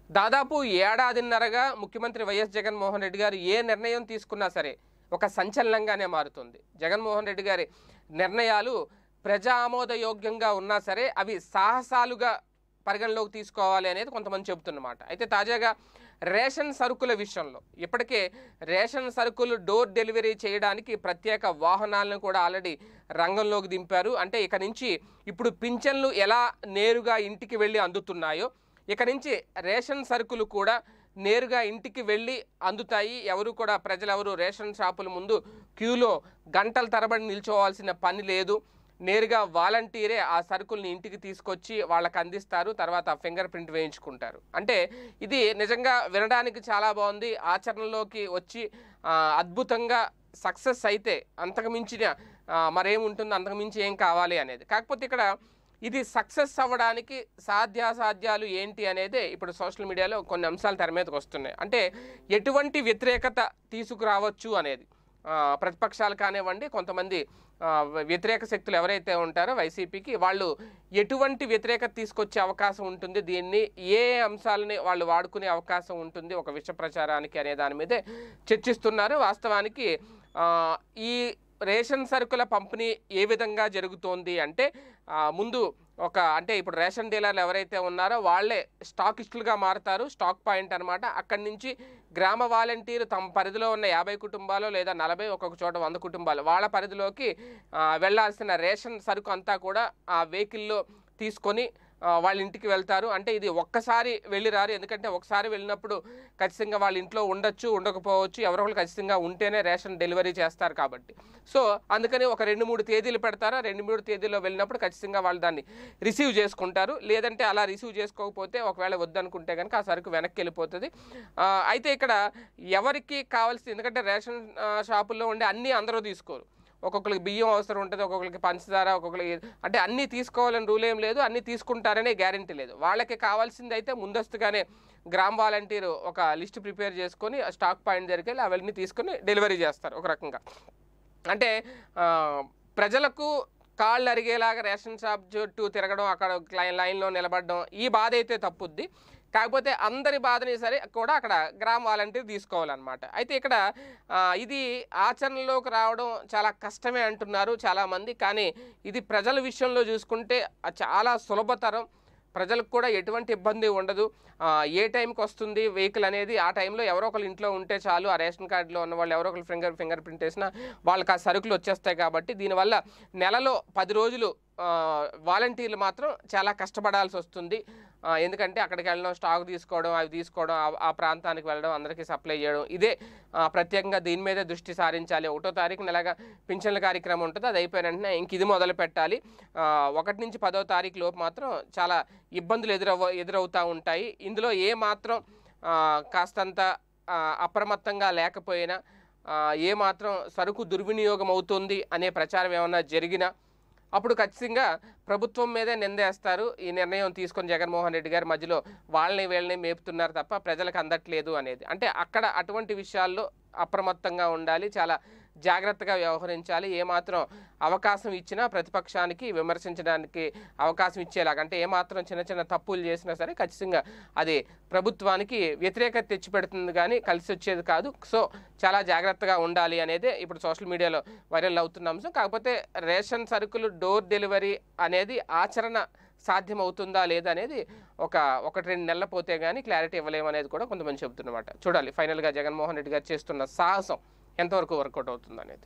దాదాపు ఏడాదిన్నరగా ముఖ్యమంత్రి వైఎస్ జగన్మోహన్ రెడ్డి గారు ఏ నిర్ణయం తీసుకున్నా సరే ఒక సంచలనంగానే మారుతుంది జగన్మోహన్ రెడ్డి గారి నిర్ణయాలు ప్రజా ఆమోదయోగ్యంగా ఉన్నా సరే అవి సాహసాలుగా పరిగణలోకి తీసుకోవాలి అనేది కొంతమంది చెబుతున్నమాట అయితే తాజాగా రేషన్ సరుకుల విషయంలో ఇప్పటికే రేషన్ సరుకులు డోర్ డెలివరీ చేయడానికి ప్రత్యేక వాహనాలను కూడా ఆల్రెడీ రంగంలోకి దింపారు అంటే ఇక నుంచి ఇప్పుడు పింఛన్లు ఎలా నేరుగా ఇంటికి వెళ్ళి అందుతున్నాయో ఇక నుంచి రేషన్ సరుకులు కూడా నేరుగా ఇంటికి వెళ్ళి అందుతాయి ఎవరు కూడా ప్రజలెవరు రేషన్ షాపుల ముందు క్యూలో గంటల తరబడి నిల్చోవాల్సిన పని లేదు నేరుగా వాలంటీరే ఆ సరుకుల్ని ఇంటికి తీసుకొచ్చి వాళ్ళకి అందిస్తారు తర్వాత ఫింగర్ ప్రింట్ వేయించుకుంటారు అంటే ఇది నిజంగా వినడానికి చాలా బాగుంది ఆచరణలోకి వచ్చి ఆ, అద్భుతంగా సక్సెస్ అయితే అంతకు మించిన ఆ, మరేముంటుంది అంతకు మించి ఏం కావాలి అనేది కాకపోతే ఇక్కడ ఇది సక్సెస్ అవ్వడానికి సాధ్యాసాధ్యాలు ఏంటి అనేది ఇప్పుడు సోషల్ మీడియాలో కొన్ని అంశాలు తెర మీదకి వస్తున్నాయి అంటే ఎటువంటి వ్యతిరేకత తీసుకురావచ్చు అనేది ఆ, ప్రతిపక్షాలు కానివ్వండి కొంతమంది ఆ, వ్యతిరేక శక్తులు ఎవరైతే ఉంటారో వైసీపీకి వాళ్ళు ఎటువంటి వ్యతిరేకత తీసుకొచ్చే అవకాశం ఉంటుంది దీన్ని ఏ అంశాలని వాళ్ళు వాడుకునే అవకాశం ఉంటుంది ఒక విష ప్రచారానికి అనే దాని మీదే చర్చిస్తున్నారు వాస్తవానికి ఆ, ఈ రేషన్ సరుకుల పంపిణీ ఏ విధంగా జరుగుతోంది అంటే ఆ, ముందు ఒక అంటే ఇప్పుడు రేషన్ డీలర్లు ఎవరైతే ఉన్నారో వాళ్ళే స్టాకిస్టులుగా మారుతారు స్టాక్ పాయింట్ అనమాట అక్కడి నుంచి గ్రామ వాలంటీర్ తమ పరిధిలో ఉన్న యాభై కుటుంబాలు లేదా నలభై ఒక్కొక్క చోట వంద కుటుంబాలు వాళ్ళ పరిధిలోకి ఆ, వెళ్ళాల్సిన రేషన్ సరుకు అంతా కూడా ఆ వెహికల్లో తీసుకొని ఆ, వాళ్ళ ఇంటికి వెళ్తారు అంటే ఇది ఒక్కసారి వెళ్ళి రారు ఎందుకంటే ఒకసారి వెళ్ళినప్పుడు ఖచ్చితంగా వాళ్ళ ఇంట్లో ఉండొచ్చు ఉండకపోవచ్చు ఎవరో ఒకరు ఖచ్చితంగా ఉంటేనే రేషన్ డెలివరీ చేస్తారు కాబట్టి సో అందుకని ఒక రెండు మూడు తేదీలు పెడతారు ఆ రెండు మూడు తేదీల్లో వెళ్ళినప్పుడు ఖచ్చితంగా వాళ్ళు దాన్ని రిసీవ్ చేసుకుంటారు లేదంటే అలా రిసీవ్ చేసుకోకపోతే ఒకవేళ వద్దనుకుంటే కనుక ఆ సరుకు వెనక్కి వెళ్ళిపోతుంది ఆ, అయితే ఇక్కడ ఎవరికి కావాల్సి ఎందుకంటే రేషన్ ఆ, షాపుల్లో ఉండే అన్నీ అందరూ తీసుకోరు ఒక్కొక్కరికి బియ్యం అవసరం ఉంటుంది ఒక్కొక్కరికి పంచదార ఒక్కొక్కరికి అంటే అన్నీ తీసుకోవాలని రూల్ ఏం లేదు అన్నీ తీసుకుంటారనే గ్యారంటీ లేదు వాళ్ళకి కావాల్సింది అయితే ముందస్తుగానే గ్రామ్ వాలంటీర్ ఒక లిస్ట్ ప్రిపేర్ చేసుకొని ఆ స్టాక్ పాయింట్ దగ్గరికి వెళ్ళి అవన్నీ తీసుకొని డెలివరీ చేస్తారు ఒక రకంగా అంటే ఆ, ప్రజలకు కాళ్ళు అరిగేలాగా రేషన్ షాప్ చుట్టూ తిరగడం అక్కడ లై- లైన్లో నిలబడడం ఈ బాధ అయితే తప్పుద్ది కాకపోతే అందరి బాధని సరే కూడా అక్కడ గ్రామ వాలంటీర్ తీసుకోవాలన్నమాట అయితే ఇక్కడ ఆ, ఇది ఆచరణలోకి రావడం చాలా కష్టమే అంటున్నారు చాలామంది కానీ ఇది ప్రజల విషయంలో చూసుకుంటే ఆ చాలా సులభతరం ప్రజలకు కూడా ఎటువంటి ఇబ్బంది ఉండదు ఆ, ఏ టైంకి వస్తుంది వెహికల్ అనేది ఆ టైంలో ఎవరో ఒకరు ఇంట్లో ఉంటే చాలు ఆ రేషన్ కార్డులో ఉన్న వాళ్ళు ఎవరో ఒకరు ఫింగర్ ఫింగర్ ప్రింట్ వేసినా వాళ్ళకి ఆ సరుకులు వచ్చేస్తాయి కాబట్టి దీనివల్ల నెలలో పది రోజులు ఆ, వాలంటీర్లు మాత్రం చాలా కష్టపడాల్సి వస్తుంది ఆ, ఎందుకంటే అక్కడికి వెళ్ళడం స్టాక్ తీసుకోవడం అవి తీసుకోవడం ఆ- ఆ ప్రాంతానికి వెళ్ళడం అందరికీ సప్లై చేయడం ఇదే ఆ, ప్రత్యేకంగా దీని మీదే దృష్టి సారించాలి ఒకటో తారీఖు నెలగా పింఛన్ల కార్యక్రమం ఉంటుంది అది అయిపోయిన వెంటనే ఇంక ఇది మొదలు పెట్టాలి ఆ, ఒకటి నుంచి పదో తారీఖు లోపు మాత్రం చాలా ఇబ్బందులు ఎదురవ ఎదురవుతూ ఉంటాయి ఇందులో ఏ మాత్రం ఆ, కాస్తంత ఆ, అప్రమత్తంగా లేకపోయినా ఆ, ఏ మాత్రం సరుకు దుర్వినియోగం అవుతుంది అనే ప్రచారం ఏమన్నా జరిగినా అప్పుడు ఖచ్చితంగా ప్రభుత్వం మీదే నిందేస్తారు ఈ నిర్ణయం తీసుకొని జగన్మోహన్ రెడ్డి గారి మధ్యలో వాళ్ళని వీళ్ళని మేపుతున్నారు తప్ప ప్రజలకు అందట్లేదు అనేది అంటే అక్కడ అటువంటి విషయాల్లో అప్రమత్తంగా ఉండాలి చాలా జాగ్రత్తగా వ్యవహరించాలి ఏమాత్రం అవకాశం ఇచ్చినా ప్రతిపక్షానికి విమర్శించడానికి అవకాశం ఇచ్చేలాగా అంటే ఏమాత్రం చిన్న చిన్న తప్పులు చేసినా సరే ఖచ్చితంగా అది ప్రభుత్వానికి వ్యతిరేకత తెచ్చిపెడుతుంది కానీ కలిసి వచ్చేది కాదు సో చాలా జాగ్రత్తగా ఉండాలి అనేది ఇప్పుడు సోషల్ మీడియాలో వైరల్ అవుతున్న అంశం కాకపోతే రేషన్ సరుకులు డోర్ డెలివరీ అనేది ఆచరణ సాధ్యమవుతుందా లేదా అనేది ఒక ఒకటి రెండు నెలల పోతే కానీ క్లారిటీ ఇవ్వలేము అనేది కూడా కొంతమంది చెబుతున్నమాట చూడాలి ఫైనల్గా జగన్మోహన్ రెడ్డి గారు చేస్తున్న సాహసం ఎంతవరకు వర్కౌట్ అవుతుంది అనేది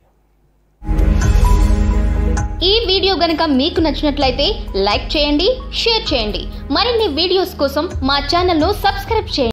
ఈ వీడియో గనుక మీకు నచ్చినట్లయితే లైక్ చేయండి షేర్ చేయండి మరిన్ని వీడియోస్ కోసం మా ఛానల్ను సబ్స్క్రైబ్ చేయండి